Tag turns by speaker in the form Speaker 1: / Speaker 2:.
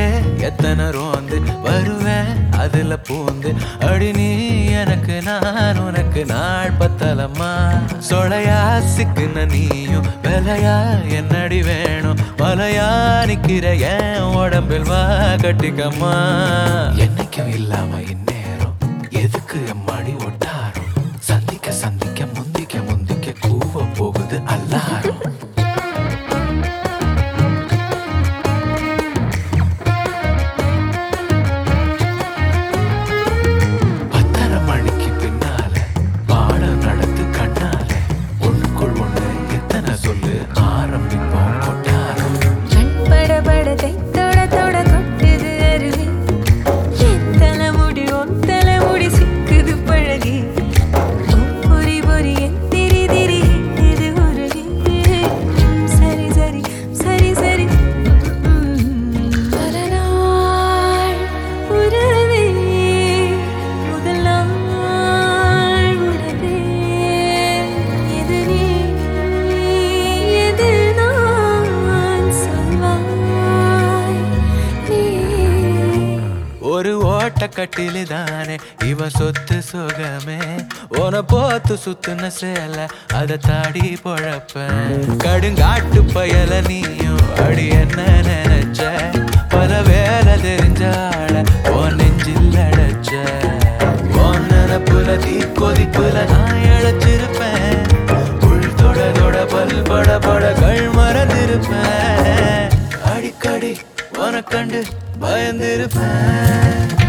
Speaker 1: எத்தனை ரோந்து வருவேன் அதுல பூந்து அடி நீ எனக்கு நான் உனக்கு நாள் பத்தலம்மா சொலையா சிக்குன நீயும் விலையா என்னடி வேணும் வலையா நிக்கிற என் உடம்பில் வா கட்டிக்கம்மா என்னைக்கும் இல்லாம இந்நேரம் எதுக்கு எம்மாடி ஒட்டாரம் சந்திக்க சந்திக்க முந்திக்க முந்திக்க கூவ போகுது அல்லாரம் பத்தரை மணிக்கு பின்னால பாடம் நடத்து கண்ணால ஒண்ணுக்குள் ஒண்ணு எத்தனை சொல்லு ஆரம்பிப்போம் கொட்டாரம்
Speaker 2: கண் பட பட தைத்தொட தொட கொட்டுது அருவி எத்தனை முடி ஒத்தனை முடி சிக்குது பழகி பொறி பொறி எத்திரி திரி இது உருகி சரி சரி சரி சரி பல நாள் உறவே முதல் நாள் உறவே எது நீ எது நான் சொல்வாய் நீ
Speaker 1: ஒரு ஓட்ட கட்டிலு தானே இவ சொத்து சுகமே உன போத்து சுத்துன சேல அத தாடி பொழப்பேன் கடுங்காட்டு பயல நீயும் அடி என்ன நினைச்ச பல வேலை தெரிஞ்சால உன் நெஞ்சில் அடைச்ச உன் நினப்புல தீ கொதிப்புல நான் இழைச்சிருப்பேன் உள் தொட தொட பல் பட பட கள் மறந்திருப்பேன் அடிக்கடி உனக்கண்டு பயந்திருப்பேன்